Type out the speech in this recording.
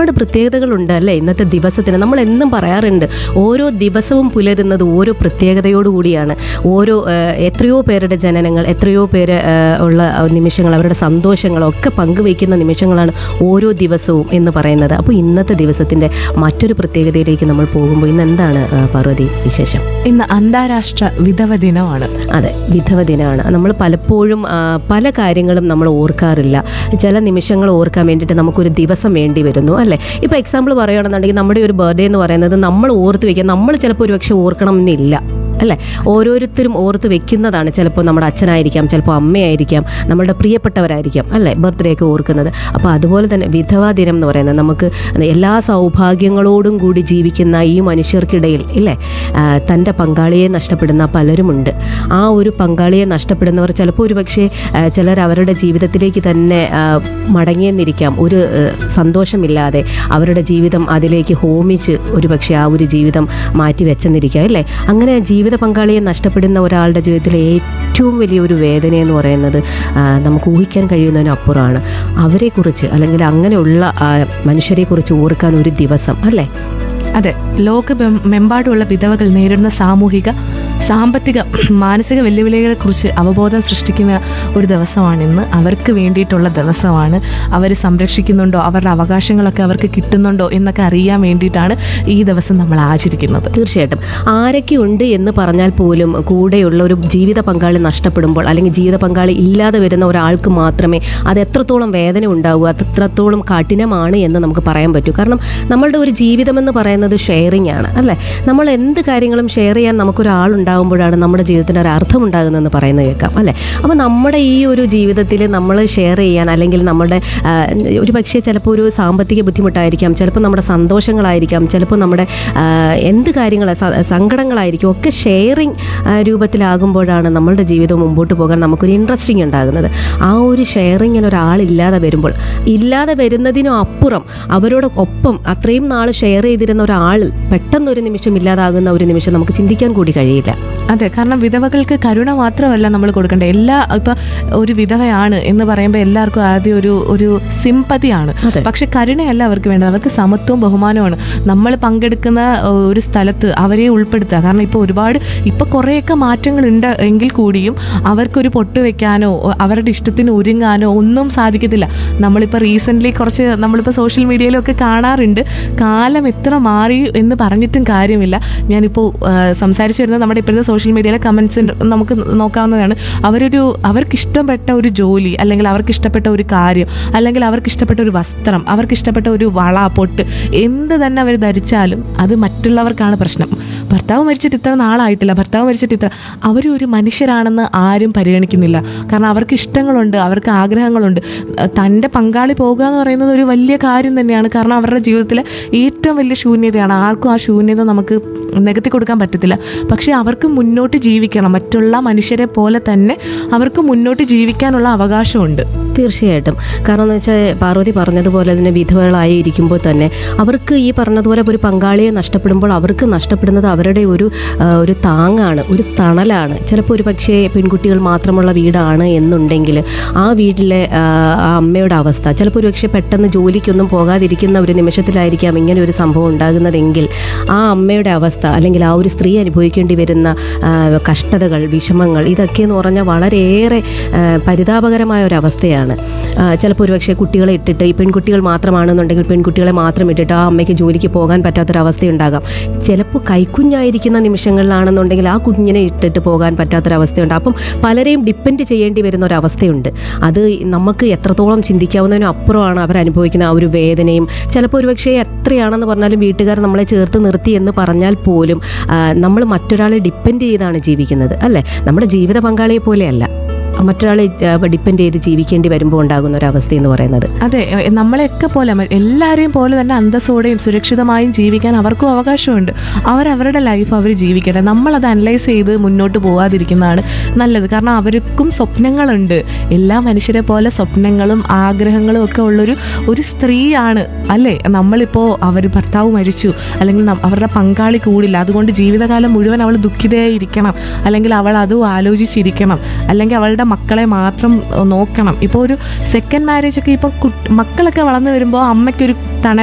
ഒരുപാട് പ്രത്യേകതകളുണ്ട് അല്ലേ ഇന്നത്തെ ദിവസത്തിന് നമ്മൾ എന്നും പറയാറുണ്ട് ഓരോ ദിവസവും പുലരുന്നത് ഓരോ പ്രത്യേകതയോടുകൂടിയാണ് ഓരോ ആ, എത്രയോ പേരുടെ ജനനങ്ങൾ എത്രയോ പേര് ആ, ഉള്ള നിമിഷങ്ങൾ അവരുടെ സന്തോഷങ്ങളൊക്കെ പങ്കുവയ്ക്കുന്ന നിമിഷങ്ങളാണ് ഓരോ ദിവസവും എന്ന് പറയുന്നത് അപ്പോൾ ഇന്നത്തെ ദിവസത്തിൻ്റെ മറ്റൊരു പ്രത്യേകതയിലേക്ക് നമ്മൾ പോകുമ്പോൾ ഇന്ന് എന്താണ് ആ, പാർവതി വിശേഷം ഇന്ന് അന്താരാഷ്ട്ര വിധവ ദിനമാണ് അതെ വിധവ ദിനമാണ് നമ്മൾ പലപ്പോഴും ആ, പല കാര്യങ്ങളും നമ്മൾ ഓർക്കാറില്ല ചില നിമിഷങ്ങൾ ഓർക്കാൻ വേണ്ടിയിട്ട് നമുക്കൊരു ദിവസം വേണ്ടി വരുന്നു അല്ലേ ഇപ്പോൾ എക്സാമ്പിൾ പറയുകയാണെന്നുണ്ടെങ്കിൽ നമ്മുടെ ഒരു ബർത്ത്ഡേ എന്ന് പറയുന്നത് നമ്മൾ ഓർത്ത് വയ്ക്കുക നമ്മൾ ചിലപ്പോൾ ഒരു പക്ഷേ ഓർക്കണം എന്നില്ല അല്ലേ ഓരോരുത്തരും ഓർത്ത് വെക്കുന്നതാണ് ചിലപ്പോൾ നമ്മുടെ അച്ഛനായിരിക്കാം ചിലപ്പോൾ അമ്മയായിരിക്കാം നമ്മുടെ പ്രിയപ്പെട്ടവരായിരിക്കാം അല്ലേ ബർത്ത്ഡേ ഒക്കെ ഓർക്കുന്നത് അപ്പോൾ അതുപോലെ തന്നെ വിധവാ ദിനം എന്ന് പറയുന്നത് നമുക്ക് എല്ലാ സൗഭാഗ്യങ്ങളോടും കൂടി ജീവിക്കുന്ന ഈ മനുഷ്യർക്കിടയിൽ ഇല്ലേ ആ, തൻ്റെ പങ്കാളിയെ നഷ്ടപ്പെടുന്ന പലരുമുണ്ട് ആ ഒരു പങ്കാളിയെ നഷ്ടപ്പെടുന്നവർ ചിലപ്പോൾ ഒരു പക്ഷേ ആ, ചിലർ അവരുടെ ജീവിതത്തിലേക്ക് തന്നെ ആ, മടങ്ങിയെന്നിരിക്കാം ഒരു ആ, സന്തോഷമില്ലാതെ അവരുടെ ജീവിതം അതിലേക്ക് ഹോമിച്ച് ഒരു പക്ഷേ ആ ഒരു ജീവിതം മാറ്റി വെച്ചെന്നിരിക്കാം അല്ലേ അങ്ങനെ ജീവിത പങ്കാളിയെ നഷ്ടപ്പെടുന്ന ഒരാളുടെ ജീവിതത്തിലെ ഏറ്റവും വലിയൊരു വേദന എന്ന് പറയുന്നത് ആ, നമുക്ക് ഊഹിക്കാൻ കഴിയുന്നതിനപ്പുറമാണ് അവരെക്കുറിച്ച് അല്ലെങ്കിൽ അങ്ങനെയുള്ള ആ, മനുഷ്യരെക്കുറിച്ച് ഓർക്കാൻ ഒരു ദിവസം അല്ലേ അതെ ലോകമെമ്പാടുമുള്ള വിധവകൾ നേരിടുന്ന സാമൂഹിക സാമ്പത്തിക മാനസിക വെല്ലുവിളികളെ കുറിച്ച് അവബോധം സൃഷ്ടിക്കുന്ന ഒരു ദിവസമാണ് ഇന്ന് അവർക്ക് വേണ്ടിയിട്ടുള്ള ദിവസമാണ് അവർ സംരക്ഷിക്കുന്നുണ്ടോ അവരുടെ അവകാശങ്ങളൊക്കെ അവർക്ക് കിട്ടുന്നുണ്ടോ എന്നൊക്കെ അറിയാൻ വേണ്ടിയിട്ടാണ് ഈ ദിവസം നമ്മൾ ആചരിക്കുന്നത് തീർച്ചയായിട്ടും ആരൊക്കെ ഉണ്ട് എന്ന് പറഞ്ഞാൽ പോലും കൂടെയുള്ള ഒരു ജീവിത പങ്കാളി നഷ്ടപ്പെടുമ്പോൾ അല്ലെങ്കിൽ ജീവിത പങ്കാളി ഇല്ലാതെ വരുന്ന ഒരാൾക്ക് മാത്രമേ അത് എത്രത്തോളം വേദന ഉണ്ടാവൂ അത് എത്രത്തോളം കഠിനമാണ് എന്ന് നമുക്ക് പറയാൻ പറ്റൂ കാരണം നമ്മളുടെ ഒരു ജീവിതം എന്ന് പറയുന്നത് ഷെയറിംഗ് ആണ് അല്ലേ നമ്മൾ എന്ത് കാര്യങ്ങളും ഷെയർ ചെയ്യാൻ നമുക്കൊരാളുണ്ടാകുമ്പോഴാണ് നമ്മുടെ ജീവിതത്തിന് ഒരു അർത്ഥം ഉണ്ടാകുന്നതെന്ന് പറയുന്നത് കേൾക്കാം അല്ലേ അപ്പോൾ നമ്മുടെ ഈ ഒരു ജീവിതത്തിൽ നമ്മൾ ഷെയർ ചെയ്യാൻ അല്ലെങ്കിൽ നമ്മുടെ ആ, ഒരു പക്ഷേ ചിലപ്പോൾ ഒരു സാമ്പത്തിക ബുദ്ധിമുട്ടായിരിക്കാം ചിലപ്പോൾ നമ്മുടെ സന്തോഷങ്ങളായിരിക്കാം ചിലപ്പോൾ നമ്മുടെ ആ, എന്ത് കാര്യങ്ങൾ സങ്കടങ്ങളായിരിക്കും ഒക്കെ ഷെയറിങ് രൂപത്തിലാകുമ്പോഴാണ് നമ്മളുടെ ജീവിതം മുമ്പോട്ട് പോകാൻ നമുക്കൊരു ഇൻട്രസ്റ്റിംഗ് ഉണ്ടാകുന്നത് ആ ഒരു ഷെയറിങ്ങിന് ഒരാളില്ലാതെ വരുമ്പോൾ ഇല്ലാതെ വരുന്നതിനും അപ്പുറം അവരോട് ഒപ്പം അത്രയും നാൾ ഷെയർ ചെയ്തിരുന്ന ഒരാൾ പെട്ടെന്നൊരു നിമിഷം ഇല്ലാതാകുന്ന ഒരു നിമിഷം നമുക്ക് ചിന്തിക്കാൻ കൂടി കഴിയില്ല അതെ കാരണം വിധവകൾക്ക് കരുണ മാത്രമല്ല നമ്മൾ കൊടുക്കേണ്ടത് എല്ലാ ഇപ്പൊ ഒരു വിധവയാണ് എന്ന് പറയുമ്പോൾ എല്ലാവർക്കും ആദ്യം ഒരു ഒരു സിമ്പതിയാണ് അതെ. പക്ഷെ കരുണയല്ല അവർക്ക് വേണ്ടത് അവർക്ക് സമത്വവും ബഹുമാനവുമാണ് നമ്മൾ പങ്കെടുക്കുന്ന ഏഹ്, ഒരു സ്ഥലത്ത് അവരെ ഉൾപ്പെടുത്തുക കാരണം ഇപ്പോൾ ഒരുപാട് ഇപ്പൊ കുറേയൊക്കെ മാറ്റങ്ങളുണ്ട് എങ്കിൽ കൂടിയും അവർക്കൊരു പൊട്ട് വെക്കാനോ ഒ- അവരുടെ ഇഷ്ടത്തിന് ഒരുങ്ങാനോ ഒന്നും സാധിക്കത്തില്ല നമ്മളിപ്പോൾ റീസെൻ്റ്ലി കുറച്ച് നമ്മളിപ്പോൾ സോഷ്യൽ മീഡിയയിലൊക്കെ കാണാറുണ്ട് കാലം എത്ര മാറി എന്ന് പറഞ്ഞിട്ടും കാര്യമില്ല ഞാനിപ്പോൾ സംസാരിച്ചു വരുന്നത് നമ്മുടെ ഇപ്പോഴത്തെ സോഷ്യൽ മീഡിയയിലെ കമൻസ് നമുക്ക് നോക്കാവുന്നതാണ് അവരൊരു അവർക്ക് ഇഷ്ടപ്പെട്ട ഒരു ജോലി അല്ലെങ്കിൽ അവർക്ക് ഇഷ്ടപ്പെട്ട ഒരു കാര്യം അല്ലെങ്കിൽ അവർക്ക് ഇഷ്ടപ്പെട്ട ഒരു വസ്ത്രം അവർക്ക് ഇഷ്ടപ്പെട്ട ഒരു വള പൊട്ട് എന്ത് തന്നെ അവർ ധരിച്ചാലും അത് മറ്റുള്ളവർക്കാണ് പ്രശ്നം ഭർത്താവ് മരിച്ചിട്ട് ഇത്ര നാളായിട്ടില്ല ഭർത്താവ് മരിച്ചിട്ട് ഇത്ര അവരും ഒരു മനുഷ്യരാണെന്ന് ആരും പരിഗണിക്കുന്നില്ല കാരണം അവർക്ക് ഇഷ്ടങ്ങളുണ്ട് അവർക്ക് ആഗ്രഹങ്ങളുണ്ട് അഹ് തൻ്റെ പങ്കാളി പോകുക എന്ന് പറയുന്നത് ഒരു വലിയ കാര്യം തന്നെയാണ് കാരണം അവരുടെ ജീവിതത്തിലെ ഏറ്റവും വലിയ ശൂന്യതയാണ് ആർക്കും ആ ശൂന്യത നമുക്ക് നികത്തി കൊടുക്കാൻ പറ്റത്തില്ല പക്ഷേ അവർക്ക് മുന്നോട്ട് ജീവിക്കണം മറ്റുള്ള മനുഷ്യരെ പോലെ തന്നെ അവർക്ക് മുന്നോട്ട് ജീവിക്കാനുള്ള അവകാശമുണ്ട് തീർച്ചയായിട്ടും കാരണം എന്ന് വെച്ചാൽ പാർവതി പറഞ്ഞതുപോലെ തന്നെ വിധവകളായി ഇരിക്കുമ്പോൾ തന്നെ അവർക്ക് ഈ പറഞ്ഞതുപോലെ ഒരു പങ്കാളിയെ നഷ്ടപ്പെടുമ്പോൾ അവർക്ക് നഷ്ടപ്പെടുന്നത് അവരുടെ ഒരു ആ, ഒരു താങ്ങാണ് ഒരു തണലാണ് ചിലപ്പോൾ ഒരു പക്ഷേ പെൺകുട്ടികൾ മാത്രമുള്ള വീടാണ് എന്നുണ്ടെങ്കിൽ ആ വീട്ടിലെ ആ, ആ അമ്മയുടെ അവസ്ഥ ചിലപ്പോൾ ഒരു പക്ഷേ പെട്ടെന്ന് ജോലിക്കൊന്നും പോകാതിരിക്കുന്ന ഒരു നിമിഷത്തിലായിരിക്കാം ഇങ്ങനെ ഒരു സംഭവം ഉണ്ടാകുന്നതെങ്കിൽ ആ അമ്മയുടെ അവസ്ഥ അല്ലെങ്കിൽ ആ ഒരു സ്ത്രീ അനുഭവിക്കേണ്ടി വരുന്ന ആ, കഷ്ടതകൾ വിഷമങ്ങൾ ഇതൊക്കെ എന്ന് പറഞ്ഞാൽ വളരെയേറെ ആ, പരിതാപകരമായ ഒരു അവസ്ഥയാണ് ചിലപ്പോൾ ഒരുപക്ഷെ കുട്ടികളെ ഇട്ടിട്ട് ഈ പെൺകുട്ടികൾ മാത്രമാണെന്നുണ്ടെങ്കിൽ പെൺകുട്ടികളെ മാത്രം ഇട്ടിട്ട് ആ അമ്മയ്ക്ക് ജോലിക്ക് പോകാൻ പറ്റാത്തൊരവസ്ഥയുണ്ടാകാം ചിലപ്പോൾ കൈക്കുഞ്ഞായിരിക്കുന്ന നിമിഷങ്ങളിലാണെന്നുണ്ടെങ്കിൽ ആ കുഞ്ഞിനെ ഇട്ടിട്ട് പോകാൻ പറ്റാത്തൊരവസ്ഥയുണ്ട് അപ്പം പലരെയും ഡിപ്പെൻഡ് ചെയ്യേണ്ടി വരുന്ന ഒരു അവസ്ഥയുണ്ട് അത് നമുക്ക് എത്രത്തോളം ചിന്തിക്കാവുന്നതിനും അപ്പുറമാണ് അവർ അനുഭവിക്കുന്ന ആ ഒരു വേദനയും ചിലപ്പോൾ ഒരുപക്ഷെ എത്രയാണെന്ന് പറഞ്ഞാലും വീട്ടുകാർ നമ്മളെ ചേർത്ത് നിർത്തി എന്ന് പറഞ്ഞാൽ പോലും നമ്മൾ മറ്റൊരാളെ ഡിപ്പെൻഡ് ചെയ്താണ് ജീവിക്കുന്നത് അല്ലേ നമ്മുടെ ജീവിത പങ്കാളിയെ പോലെയല്ല മറ്റൊരാളെ ഡിപ്പെൻഡ് ചെയ്ത് ജീവിക്കേണ്ടി വരുമ്പോൾ ഉണ്ടാകുന്ന ഒരു അവസ്ഥ എന്ന് പറയുന്നത് അതെ എ- നമ്മളെയൊക്കെ പോലെ മ- എല്ലാവരെയും പോലെ തന്നെ അന്തസ്സോടെയും സുരക്ഷിതമായും ജീവിക്കാൻ അവർക്കും അവകാശമുണ്ട് അവരവരുടെ ലൈഫ് അവർ ജീവിക്കട്ടെ നമ്മളത് അനലൈസ് ചെയ്ത് മുന്നോട്ട് പോകാതിരിക്കുന്നതാണ് നല്ലത് കാരണം അവർക്കും സ്വപ്നങ്ങളുണ്ട് എല്ലാ മനുഷ്യരെ പോലെ സ്വപ്നങ്ങളും ആഗ്രഹങ്ങളും ഒക്കെ ഉള്ളൊരു ഒരു സ്ത്രീയാണ് അല്ലേ നമ്മളിപ്പോൾ അവർ ഭർത്താവ് മരിച്ചു അല്ലെങ്കിൽ നം- അവരുടെ പങ്കാളി കൂടില്ല അതുകൊണ്ട് ജീവിതകാലം മുഴുവൻ അവൾ ദുഃഖിതയായി ഇരിക്കണം അല്ലെങ്കിൽ അവൾ അതും ആലോചിച്ചിരിക്കണം അല്ലെങ്കിൽ അവളുടെ മക്കളെ മാത്രം ഏഹ്, നോക്കണം ഇപ്പോൾ ഒരു സെക്കൻഡ് മാരേജ് ഒക്കെ ഇപ്പോൾ മക്കളൊക്കെ വളർന്നു വരുമ്പോൾ അമ്മയ്ക്കൊരു തണ